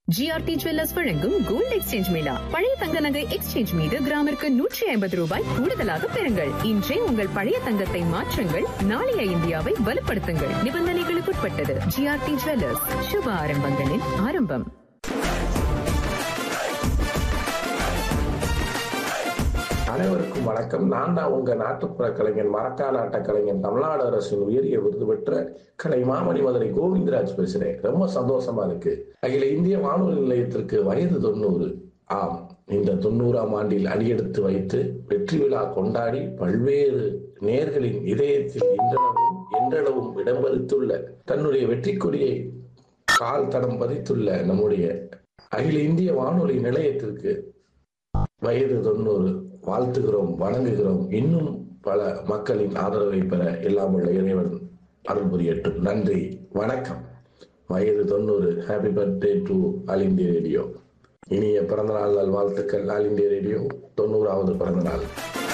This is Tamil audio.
ஜிஆர்டி ஜுவல்லர்ஸ் வழங்கும் கோல்ட் எக்ஸ்சேஞ்ச் மேளா பழைய தங்க நகை எக்ஸ்சேஞ்ச் மீது கிராமிற்கு நூற்றி ஐம்பது ரூபாய் கூடுதலாக பெறுங்கள் இன்றே உங்கள் பழைய தங்கத்தை மாற்றுங்கள் நாளைய இந்தியாவை வலுப்படுத்துங்கள் நிபந்தனைகளுக்குட்பட்டது ஜிஆர்டி ஜுவல்லர்ஸ் சுப ஆரம்பங்களின் ஆரம்பம் அனைவருக்கும் வணக்கம் நான் தான் உங்க நாட்டுப்புற கலைஞன் மரக்கா நாட்ட கலைஞன் தமிழ்நாடு அரசின் உயரிய விருது பெற்ற கலை மாமணி மதுரை கோவிந்தராஜ் பேசுறேன் ரொம்ப சந்தோஷமா இருக்கு அகில இந்திய வானொலி நிலையத்திற்கு வயது தொண்ணூறு ஆம் இந்த தொண்ணூறாம் ஆண்டில் அடியெடுத்து வைத்து வெற்றி விழா கொண்டாடி பல்வேறு நேர்களின் இதயத்தில் இன்றளவும் என்றளவும் இடம்பெடுத்துள்ள தன்னுடைய வெற்றி கொடியை கால் தடம் பதித்துள்ள நம்முடைய அகில இந்திய வானொலி நிலையத்திற்கு வயது தொண்ணூறு வாழ்த்துகிறோம் வணங்குகிறோம் இன்னும் பல மக்களின் ஆதரவை பெற எல்லாம் உள்ள இறைவன் அருள் புரியட்டும் நன்றி வணக்கம் வயது தொண்ணூறு ஹாப்பி பர்த்டே டு ஆல் இந்திய ரேடியோ இனிய பிறந்தநாள் நல் வாழ்த்துக்கள் ஆல் இந்திய ரேடியோ தொண்ணூறாவது பிறந்தநாள்